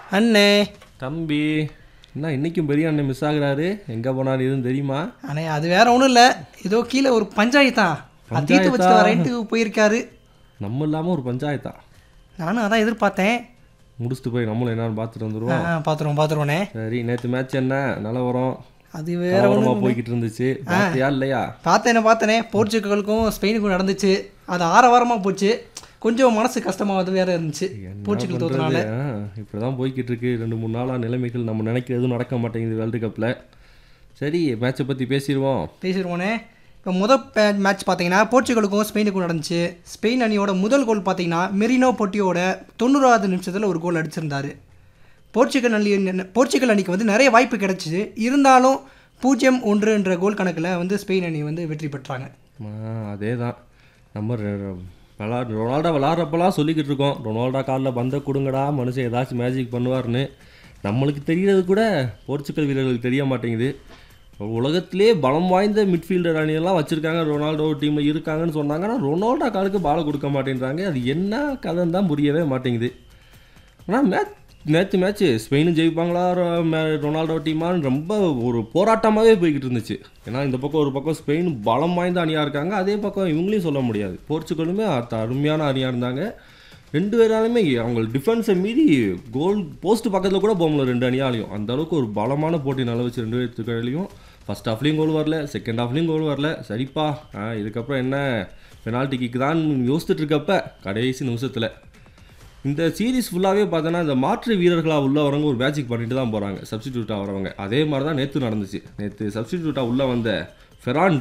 அண்ணே தம்பி என்ன இன்னைக்கும் பெரிய அண்ணன் மிஸ் ஆகுறாரு எங்கே போனாரு எதுவும் தெரியுமா அண்ணே அது வேற ஒன்றும் இல்லை ஏதோ கீழே ஒரு பஞ்சாயத்தா அது தீர்த்து வச்சுட்டு வரேன்ட்டு போயிருக்காரு நம்ம இல்லாமல் ஒரு பஞ்சாயத்தா நானும் அதான் எதிர்பார்த்தேன் முடிச்சுட்டு போய் நம்மளும் என்னன்னு பார்த்துட்டு ஆ வந்துடுவோம் பார்த்துருவோம் பார்த்துருவோண்ணே சரி நேற்று மேட்ச் என்ன நிலவரம் அது வேற கலவரமா ஒன்றும் போய்கிட்டு இருந்துச்சு பார்த்தியா இல்லையா பார்த்தேனே பார்த்தேனே போர்ச்சுகலுக்கும் ஸ்பெயினுக்கும் நடந்துச்சு அது ஆரவாரமாக போச்சு கொஞ்சம் மனசு கஷ்டமாக வேற இருந்துச்சு போர்ச்சுகல் தோத்துனால இப்படி தான் போய்கிட்டு இருக்கு ரெண்டு மூணு நாளாக நிலைமைகள் நம்ம நினைக்கிறதும் நடக்க மாட்டேங்குது வேர்ல்டு கப்பில் சரி மேட்சை பற்றி பேசிடுவோம் பேசிடுவோனே இப்போ முதல் மேட்ச் பார்த்தீங்கன்னா போர்ச்சுகலுக்கும் ஸ்பெயினுக்கும் நடந்துச்சு ஸ்பெயின் அணியோட முதல் கோல் பார்த்தீங்கன்னா மெரினோ பொட்டியோட தொண்ணூறாவது நிமிஷத்தில் ஒரு கோல் அடிச்சிருந்தாரு போர்ச்சுகல் அணி போர்ச்சுகல் அணிக்கு வந்து நிறைய வாய்ப்பு கிடைச்சிது இருந்தாலும் பூஜ்ஜியம் ஒன்றுன்ற கோல் கணக்கில் வந்து ஸ்பெயின் அணி வந்து வெற்றி பெற்றாங்க அதே தான் நம்ம ரெ- ரெ- விளா ரொனால்டோ விளாட்றப்பெல்லாம் சொல்லிக்கிட்டு இருக்கோம் ரொனால்டோ காலில் பந்த கொடுங்கடா மனுஷன் ஏதாச்சும் மேஜிக் பண்ணுவார்னு நம்மளுக்கு தெரியறது கூட போர்ச்சுகல் வீரர்களுக்கு தெரிய மாட்டேங்குது உலகத்திலே பலம் வாய்ந்த மிட்ஃபீல்டர் அணியெல்லாம் வச்சுருக்காங்க ரொனால்டோ டீமில் இருக்காங்கன்னு சொன்னாங்க ஆனால் ரொனால்டோ காலுக்கு பாலை கொடுக்க மாட்டேன்றாங்க அது என்ன கதைன்னு தான் புரியவே மாட்டேங்குது ஆனால் மேட்ச் நேற்று மேட்ச்சு ஸ்பெயினும் ஜெயிப்பாங்களா ரொ- மே- ரொனால்டோ டீமான்னு ரொம்ப ஒரு போராட்டமாகவே போய்கிட்டு இருந்துச்சு ஏன்னா இந்த பக்கம் ஒரு பக்கம் ஸ்பெயின் பலம் வாய்ந்த அணியாக இருக்காங்க அதே பக்கம் இவங்களையும் சொல்ல முடியாது போர்ச்சுகலுமே அத்த- அருமையான அணியாக இருந்தாங்க ரெண்டு பேராலுமே அவங்க டிஃபென்ஸை மீறி கோல் போஸ்ட் பக்கத்தில் கூட போக முடியல ரெண்டு அணியாலையும் அந்த அளவுக்கு ஒரு பலமான போட்டி நிலவச்சு ரெண்டு பேர்த்துக்கையிலையும் ஃபர்ஸ்ட் ஹாஃப்லேயும் கோல் வரல செகண்ட் ஹாஃப்லேயும் கோல் வரல சரிப்பா ஆ, இதுக்கப்புறம் என்ன பெனால்ட்டி கிக்கு தான் யோசிச்சுட்டு இருக்கப்ப கடைசி நிமிஷத்தில் இந்த சீரிஸ் ஃபுல்லாகவே பார்த்தோன்னா இந்த மாற்று வீரர்களாக உள்ள வரவங்க ஒரு மேஜிக் பண்ணிட்டு தான் போகிறாங்க சப்ஸ்டிடியூட்டாக வரவங்க அதே மாதிரி தான் நேற்று நடந்துச்சு நேற்று சப்ஸ்டிடியூட்டாக உள்ளே வந்த ஃபெரான்